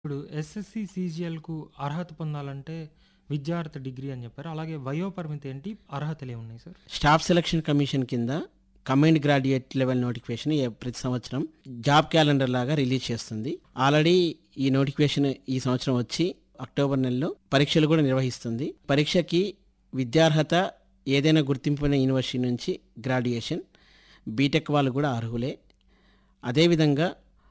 ఇప్పుడు ఎస్ఎస్సి సీజీఎల్కు అర్హత పొందాలంటే విద్యార్థి డిగ్రీ అని చెప్పారు అలాగే వయోపరిమితి ఏంటి అర్హతలు ఏమున్నాయి సార్ స్టాఫ్ సెలక్షన్ కమిషన్ కింద కమెండ్ గ్రాడ్యుయేట్ లెవెల్ నోటిఫికేషన్ ఏ- ప్రతి సంవత్సరం జాబ్ క్యాలెండర్ లాగా రిలీజ్ చేస్తుంది ఆల్రెడీ ఈ నోటిఫికేషన్ ఈ సంవత్సరం వచ్చి అక్టోబర్ నెలలో పరీక్షలు కూడా నిర్వహిస్తుంది పరీక్షకి విద్యార్హత ఏదైనా గుర్తింపున యూనివర్సిటీ నుంచి గ్రాడ్యుయేషన్ బీటెక్ వాళ్ళు కూడా అర్హులే అదేవిధంగా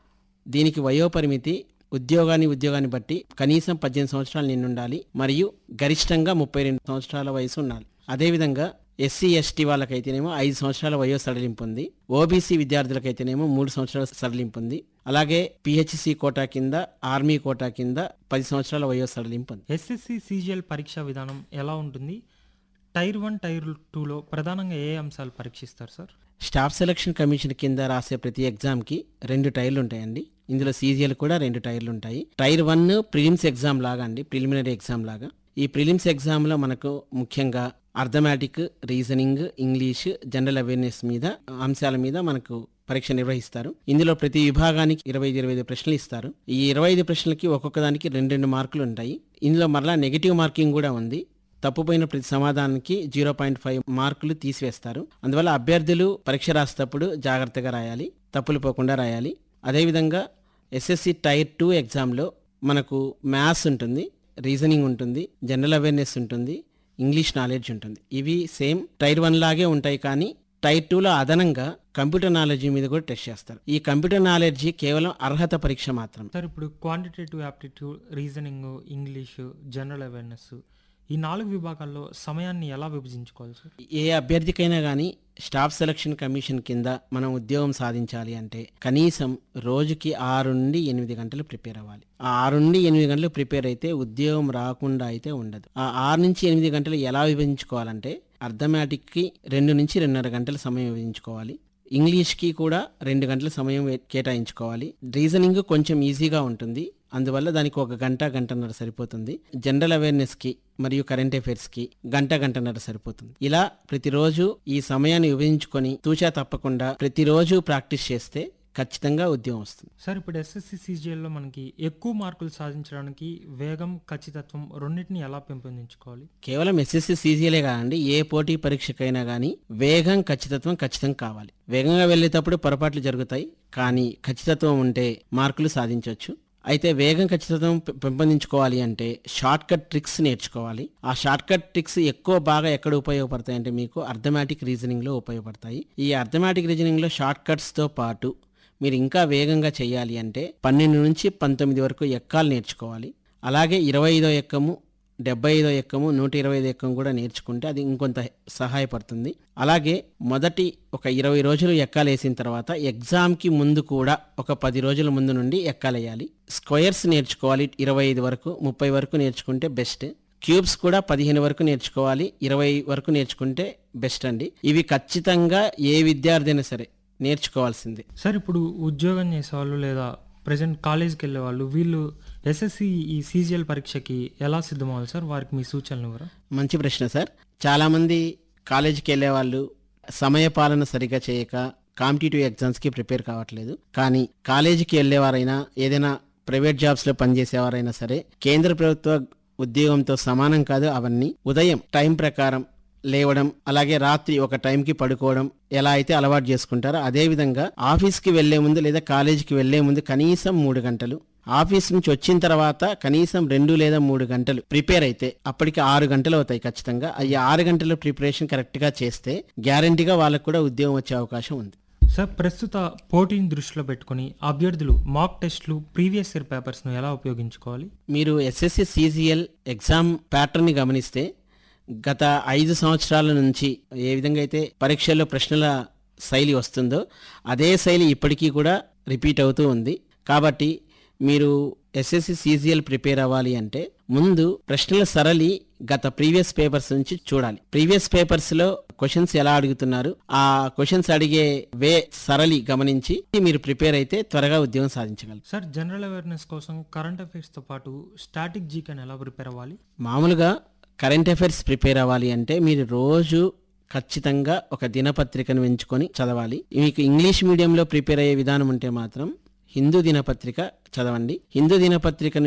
దీనికి వయోపరిమితి ఉద్యోగాన్ని ఉద్యోగాన్ని బట్టి కనీసం పద్దెనిమిది సంవత్సరాలు నిండి ఉండాలి మరియు గరిష్టంగా ముప్పై రెండు సంవత్సరాల వయసు ఉండాలి అదేవిధంగా ఎస్సీ ఎస్టీ వాళ్ళకైతేనేమో ఐదు సంవత్సరాల వయో సడలింపు ఉంది ఓబీసీ విద్యార్థులకైతేనేమో మూడు సంవత్సరాల సడలింపు ఉంది అలాగే పిహెచ్సి కోటా కింద ఆర్మీ కోటా కింద పది సంవత్సరాల వయో సడలింపు ఉంది ఎస్ఎస్సి సీజీఎల్ పరీక్షా విధానం ఎలా ఉంటుంది టైర్ వన్ టైర్ టూలో ప్రధానంగా ఏ అంశాలు పరీక్షిస్తారు సార్ స్టాఫ్ సెలక్షన్ కమిషన్ కింద రాసే ప్రతి ఎగ్జామ్కి రెండు టైర్లు ఉంటాయండి ఇందులో సీజీఎల్ కూడా రెండు టైర్లు ఉంటాయి టైర్ వన్ ప్రిలిమ్స్ ఎగ్జామ్ లాగా అండి ప్రిలిమినరీ ఎగ్జామ్ లాగా ఈ ప్రిలిమ్స్ ఎగ్జామ్లో మనకు ముఖ్యంగా arithmetic reasoning English general awareness మీద అంశాల మీద మనకు పరీక్ష నిర్వహిస్తారు ఇందులో ప్రతి విభాగానికి ఇరవై ఐదు ఇరవై ఐదు ప్రశ్నలు ఇస్తారు ఈ ఇరవై ఐదు ప్రశ్నలకి ఒక్కొక్క దానికి రెండు రెండు మార్కులు ఉంటాయి ఇందులో మరలా నెగిటివ్ మార్కింగ్ కూడా ఉంది తప్పుపోయిన ప్రతి సమాధానానికి జీరో పాయింట్ ఫైవ్ మార్కులు తీసివేస్తారు అందువల్ల అభ్యర్థులు పరీక్ష రాసేటప్పుడు జాగ్రత్తగా రాయాలి తప్పులు పోకుండా రాయాలి అదేవిధంగా ఎస్ఎస్సి టైర్ టూ ఎగ్జామ్లో మనకు మ్యాథ్స్ ఉంటుంది రీజనింగ్ ఉంటుంది జనరల్ అవేర్నెస్ ఉంటుంది ఇంగ్లీష్ నాలెడ్జ్ ఉంటుంది ఇవి సేమ్ టైర్ వన్ లాగే ఉంటాయి కానీ టైర్ టూలో అదనంగా కంప్యూటర్ నాలెడ్జ్ మీద కూడా టెస్ట్ చేస్తారు ఈ కంప్యూటర్ నాలెడ్జ్ కేవలం అర్హత పరీక్ష మాత్రం సార్ ఇప్పుడు quantitative aptitude reasoning English general awareness ఈ నాలుగు విభాగాల్లో సమయాన్ని ఎలా విభజించుకోవాలి సార్ ఏ అభ్యర్థికైనా కానీ స్టాఫ్ సెలక్షన్ కమిషన్ కింద మనం ఉద్యోగం సాధించాలి అంటే కనీసం రోజుకి ఆరు నుండి ఎనిమిది గంటలు ప్రిపేర్ అవ్వాలి ఆ ఆరు నుండి ఎనిమిది గంటలు ప్రిపేర్ అయితే ఉద్యోగం రాకుండా అయితే ఉండదు ఆ ఆరు నుంచి ఎనిమిది గంటలు ఎలా విభజించుకోవాలంటే అర్థమాటిక్కి రెండు నుంచి రెండున్నర గంటల సమయం విభజించుకోవాలి ఇంగ్లీష్కి కూడా రెండు గంటల సమయం వే- కేటాయించుకోవాలి రీజనింగ్ కొంచెం ఈజీగా ఉంటుంది అందువల్ల దానికి ఒక గంట గంటన్నర సరిపోతుంది జనరల్ అవేర్నెస్కి మరియు కరెంట్ అఫైర్స్కి గంట గంటన్నర సరిపోతుంది ఇలా ప్రతిరోజు ఈ సమయాన్ని విభజించుకొని తూచా తప్పకుండా ప్రతిరోజు ప్రాక్టీస్ చేస్తే ఖచ్చితంగా ఉద్యోగం వస్తుంది సార్ ఇప్పుడు ఎస్ఎస్సి సీజీఎల్లో మనకి ఎక్కువ మార్కులు సాధించడానికి వేగం ఖచ్చితత్వం రెండింటిని ఎలా పెంపొందించుకోవాలి కేవలం ఎస్ఎస్సి సీజీలే కాదండి ఏ పోటీ పరీక్షకైనా కానీ వేగం ఖచ్చితత్వం ఖచ్చితంగా కావాలి వేగంగా వెళ్ళేటప్పుడు పొరపాట్లు జరుగుతాయి కానీ ఖచ్చితత్వం ఉంటే మార్కులు సాధించవచ్చు అయితే వేగం ఖచ్చితత్వం పె- పెంపొందించుకోవాలి అంటే షార్ట్ కట్ ట్రిక్స్ నేర్చుకోవాలి ఆ షార్ట్ కట్ ట్రిక్స్ ఎక్కువ బాగా ఎక్కడ ఉపయోగపడతాయి అంటే మీకు అర్థమాటిక్ రీజనింగ్లో ఉపయోగపడతాయి ఈ అర్థమాటిక్ రీజనింగ్లో షార్ట్ కట్స్తో పాటు మీరు ఇంకా వేగంగా చేయాలి అంటే పన్నెండు నుంచి పంతొమ్మిది వరకు ఎక్కాలు నేర్చుకోవాలి అలాగే ఇరవై ఐదో ఎక్కము డెబ్బై ఐదో ఎక్కము నూట ఇరవై ఐదో ఎక్కం కూడా నేర్చుకుంటే అది ఇంకొంత సహాయపడుతుంది అలాగే మొదటి ఒక ఇరవై రోజులు ఎక్కాలేసిన తర్వాత ఎగ్జామ్కి ముందు కూడా ఒక పది రోజుల ముందు నుండి ఎక్కాలేయాలి స్క్వయర్స్ నేర్చుకోవాలి ఇరవై ఐదు వరకు ముప్పై వరకు నేర్చుకుంటే బెస్ట్ క్యూబ్స్ కూడా పదిహేను వరకు నేర్చుకోవాలి ఇరవై వరకు నేర్చుకుంటే బెస్ట్ అండి ఇవి ఖచ్చితంగా ఏ విద్యార్థి అయినా సరే నేర్చుకోవాల్సిందే సార్ ఇప్పుడు ఉద్యోగం చేసేవాళ్ళు లేదా ప్రజెంట్ కాలేజీకి వెళ్ళే వాళ్ళు వీళ్ళు ఎస్ఎస్సి ఈ సీజీఎల్ పరీక్షకి ఎలా సిద్ధమవ్వాలి సార్ వారికి మీ సూచనలు ఇవ్వరా మంచి ప్రశ్న సార్ చాలామంది కాలేజీకి వెళ్ళే వాళ్ళు సమయపాలన సరిగా చేయక కాంపిటేటివ్ ఎగ్జామ్స్కి ప్రిపేర్ కావట్లేదు కానీ కాలేజీకి వెళ్ళేవారైనా ఏదైనా ప్రైవేట్ జాబ్స్లో పనిచేసేవారైనా సరే కేంద్ర ప్రభుత్వ ఉద్యోగంతో సమానం కాదు అవన్నీ ఉదయం టైం ప్రకారం లేవడం అలాగే రాత్రి ఒక టైంకి పడుకోవడం ఎలా అయితే అలవాటు చేసుకుంటారో అదే విధంగా ఆఫీస్కి వెళ్లే ముందు లేదా కాలేజీకి వెళ్లే ముందు కనీసం మూడు గంటలు ఆఫీస్ నుంచి వచ్చిన తర్వాత కనీసం రెండు లేదా మూడు గంటలు ప్రిపేర్ అయితే అప్పటికి ఆరు గంటలు అవుతాయి ఖచ్చితంగా ఈ ఆరు గంటల ప్రిపరేషన్ కరెక్ట్గా చేస్తే గ్యారంటీగా వాళ్ళకు కూడా ఉద్యోగం వచ్చే అవకాశం ఉంది సార్ ప్రస్తుత పోటీని దృష్టిలో పెట్టుకుని అభ్యర్థులు మాక్ టెస్ట్లు ప్రీవియస్ ఇయర్ పేపర్స్ను ఎలా ఉపయోగించుకోవాలి మీరు ఎస్ఎస్సి సిజిఎల్ ఎగ్జామ్ ప్యాటర్న్ని గమనిస్తే గత ఐదు సంవత్సరాల నుంచి ఏ విధంగా అయితే పరీక్షల్లో ప్రశ్నల శైలి వస్తుందో అదే శైలి ఇప్పటికీ కూడా రిపీట్ అవుతూ ఉంది కాబట్టి మీరు ఎస్ఎస్సి సిజిఎల్ ప్రిపేర్ అవ్వాలి అంటే ముందు ప్రశ్నల సరళి గత ప్రీవియస్ పేపర్స్ నుంచి చూడాలి ప్రీవియస్ పేపర్స్ లో క్వశ్చన్స్ ఎలా అడుగుతున్నారు ఆ క్వశ్చన్స్ అడిగే వే సరళి గమనించి మీరు ప్రిపేర్ అయితే త్వరగా ఉద్యోగం సాధించగలరు సార్ జనరల్ అవేర్నెస్ కోసం కరెంట్ అఫైర్స్తో పాటు స్టాటిక్ జీకెన్ ఎలా ప్రిపేర్ అవ్వాలి మామూలుగా కరెంట్ అఫైర్స్ ప్రిపేర్ అవ్వాలి అంటే మీరు రోజు ఖచ్చితంగా ఒక దినపత్రికను ఎంచుకొని చదవాలి మీకు ఇంగ్లీష్ మీడియంలో ప్రిపేర్ అయ్యే విధానం ఉంటే మాత్రం హిందూ దినపత్రిక చదవండి హిందూ దినపత్రికను